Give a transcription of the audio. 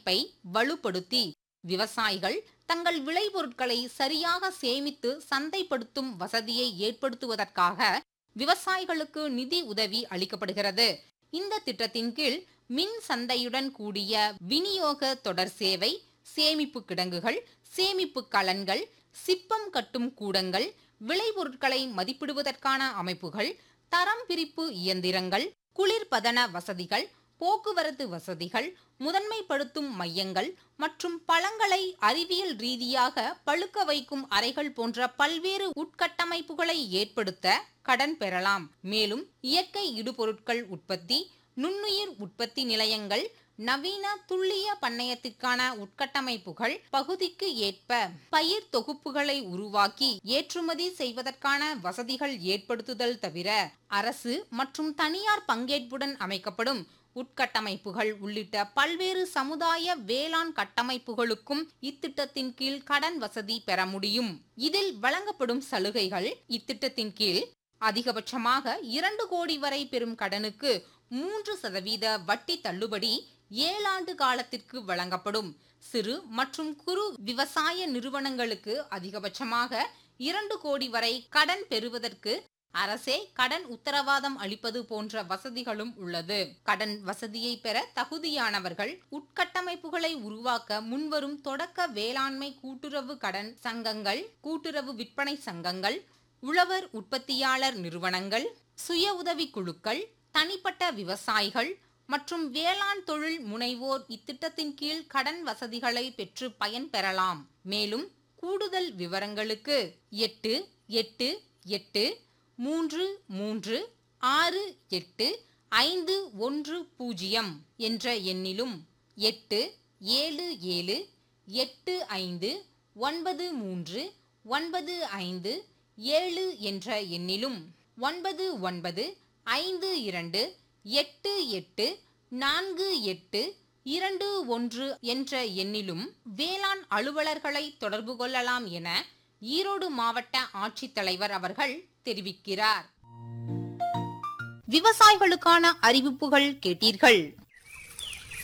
அமைப்பை வலுப்படுத்தி விவசாயிகள் தங்கள் விளைபொருட்களை சரியாக சேமித்து சந்தைப்படுத்தும் வசதியை ஏற்படுத்துவதற்காக விவசாயிகளுக்கு நிதி உதவி அளிக்கப்படுகிறது இந்த திட்டத்தின் கீழ் மின் சந்தையுடன் கூடிய விநியோக தொடர் சேவை சேமிப்பு கிடங்குகள் சேமிப்பு கலன்கள் சிப்பம் கட்டும் கூடங்கள் விளைபொருட்களை மதிப்பிடுவதற்கான அமைப்புகள் தரம் பிரிப்பு இயந்திரங்கள் குளிர்பதன வசதிகள் போக்குவரத்து வசதிகள் முதன்மைப்படுத்தும் மையங்கள் மற்றும் பழங்களை அறிவியல் ரீதியாக பழுக்க வைக்கும் அறைகள் போன்ற பல்வேறு உட்கட்டமைப்புகளை ஏற்படுத்த கடன் பெறலாம் மேலும் இயற்கை இடுபொருட்கள் உற்பத்தி நுண்ணுயிர் உற்பத்தி நிலையங்கள் நவீன துல்லிய பண்ணையத்திற்கான உட்கட்டமைப்புகள் பகுதிக்கு ஏற்ப பயிர் தொகுப்புகளை உருவாக்கி ஏற்றுமதி செய்வதற்கான வசதிகள் ஏற்படுத்துதல் தவிர அரசு மற்றும் தனியார் பங்கேற்புடன் அமைக்கப்படும் உட்கட்டமைப்புகள் உள்ளிட்ட பல்வேறு சமுதாய வேளாண் கட்டமைப்புகளுக்கும் இத்திட்டத்தின் கீழ் கடன் வசதி பெற முடியும் இதில் வழங்கப்படும் சலுகைகள் இத்திட்டத்தின் கீழ் அதிகபட்சமாக இரண்டு கோடி வரை பெறும் கடனுக்கு மூன்று சதவீத வட்டி தள்ளுபடி ஏழாண்டு காலத்திற்கு வழங்கப்படும் சிறு மற்றும் குறு விவசாய நிறுவனங்களுக்கு அதிகபட்சமாக இரண்டு கோடி வரை கடன் பெறுவதற்கு அரசே கடன் உத்தரவாதம் அளிப்பது போன்ற வசதிகளும் உள்ளது கடன் வசதியை பெற தகுதியானவர்கள் உட்கட்டமைப்புகளை உருவாக்க முன்வரும் தொடக்க வேளாண்மை கூட்டுறவு கடன் சங்கங்கள் கூட்டுறவு விற்பனை சங்கங்கள் உழவர் உற்பத்தியாளர் நிறுவனங்கள் சுய உதவி குழுக்கள் தனிப்பட்ட விவசாயிகள் மற்றும் வேளாண் தொழில் முனைவோர் இத்திட்டத்தின் கீழ் கடன் வசதிகளை பெற்று பயன்பெறலாம் மேலும் கூடுதல் விவரங்களுக்கு எட்டு எட்டு எட்டு மூன்று மூன்று ஆறு எட்டு ஐந்து ஒன்று பூஜ்ஜியம் என்ற எண்ணிலும் எட்டு ஏழு ஏழு எட்டு ஐந்து ஒன்பது மூன்று ஒன்பது ஐந்து ஏழு என்ற எண்ணிலும் ஒன்பது ஒன்பது ஐந்து இரண்டு எட்டு எட்டு நான்கு எட்டு இரண்டு ஒன்று என்ற எண்ணிலும் வேளாண் அலுவலர்களை தொடர்பு கொள்ளலாம் என ஈரோடு மாவட்ட ஆட்சித்தலைவர் அவர்கள் தெரிவிக்கிறார் விவசாயிகளுக்கான அறிவிப்புகள் கேட்டீர்கள்